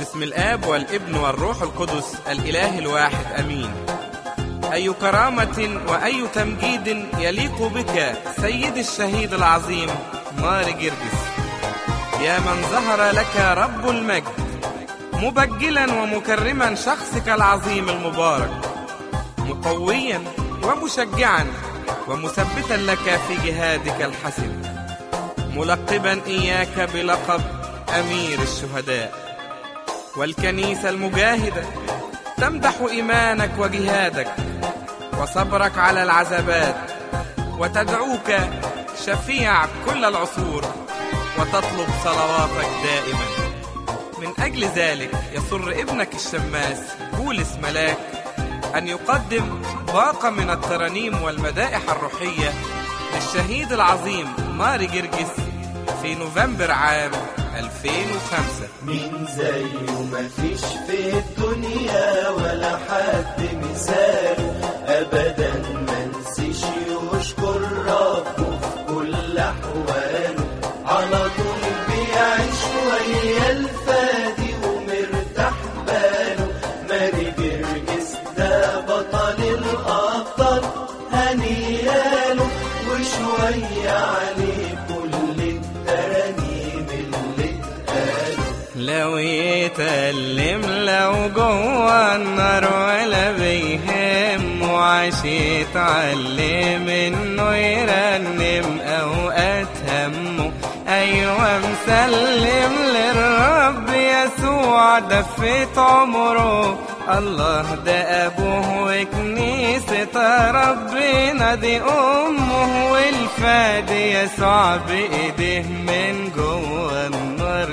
باسم الآب والابن والروح القدس الإله الواحد أمين أي كرامة وأي تمجيد يليق بك سيد الشهيد العظيم مار جرجس يا من ظهر لك رب المجد مبجلا ومكرما شخصك العظيم المبارك مقويا ومشجعا ومثبتا لك في جهادك الحسن ملقبا إياك بلقب أمير الشهداء والكنيسة المجاهدة تمدح إيمانك وجهادك وصبرك على العذابات وتدعوك شفيع كل العصور وتطلب صلواتك دائما من أجل ذلك يسر ابنك الشماس بولس ملاك أن يقدم باقة من الترانيم والمدائح الروحية للشهيد العظيم ماري جرجس في نوفمبر عام 2005 مين زيه مفيش في الدنيا ولا حد مثاله ابدا ما نسيش يشكر ربه في كل احواله على طول بيعيش ويا الفادي ومرتاح باله ماري جرجس ده بطل الابطال هنياله وشويه عليه كل الترانيم اللي اتقالوا لو يتألم لو جوه النار ولا بيهم وعاش يتعلم انه يرنم اوقات همه ايوه مسلم للرب يسوع دفت عمره الله ده ابوه وكنيسة ربنا دي امه والفادي يسوع بايديه من جوه النار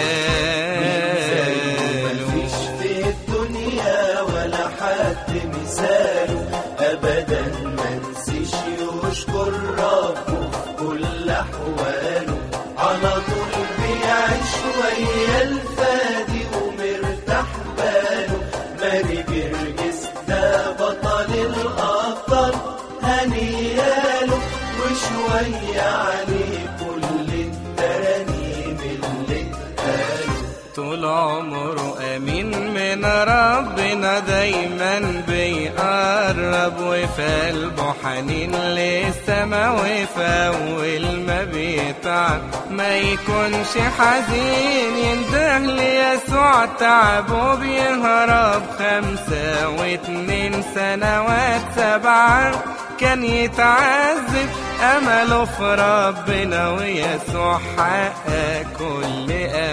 شاله مفيش في الدنيا ولا حد مثاله ابدا ما نسيش يشكر ربه في كل احواله على طول بيعيش ويا الفادي ومرتاح باله ماري جرجس ده بطل الابطال هنياله وشويه عليه كل الترانيم اللي اتقالوا طول عمره امين من ربنا دايما بيقرب وفي قلبه حنين للسما وفي اول ما بيتعب ما يكونش حزين ينده ليسوع تعبه بيهرب خمسة واتنين سنوات سبعة كان يتعذب امله في ربنا ويسوع حقق كل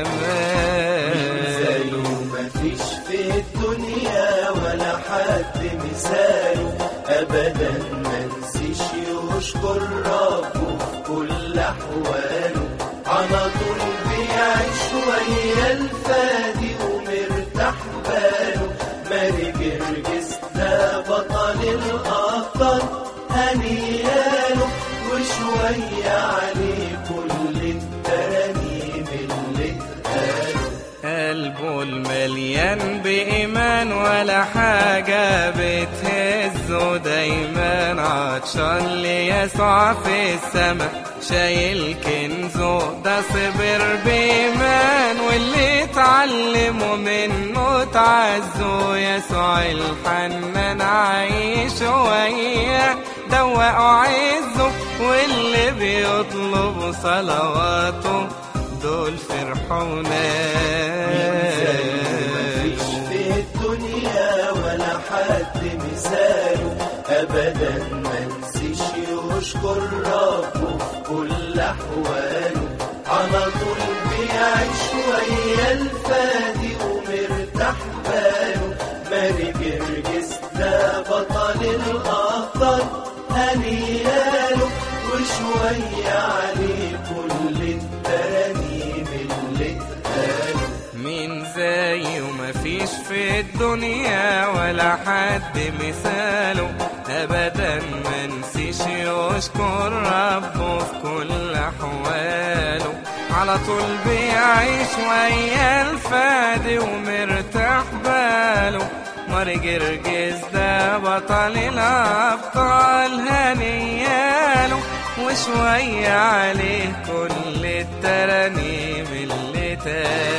زيه امال مفيش في الدنيا ولا حد مثاله ابدا ما نسيش يشكر ربه في كل احواله على طول بيعيش ويا الفادي ومرتاح باله ماري جرجس ده بطل الابطال هنياله وشويه عليه كل الترانيم اللي اتقالوا قلبه المليان بإيمان ولا حاجة بتهزه دايما عطشان ليسوع في السما شايل كنزه ده صبر بإيمان واللي اتعلموا منه تعزوا يسوع الحنان عايش وياه دوقوا عزه واللي بيطلبوا صلواته دول مفيش فرحونا في الدنيا ولا حد مثاله ابدا ما نسيش يشكر ربه في كل احواله على طول بيعيش ويا الفادي ومرتاح باله ماري جرجس ده بطل الابطال هنياله وشويه عليه كل الترانيم اللي اتقالوا مين زيه مفيش في الدنيا ولا حد مثاله ابدا ما نسيش يشكر ربه في كل احواله على طول بيعيش ويا الفادي ومرتاح باله ماري جرجس ده بطل الابطال هنياله وشوية عليه كل الترانيم اللي تاه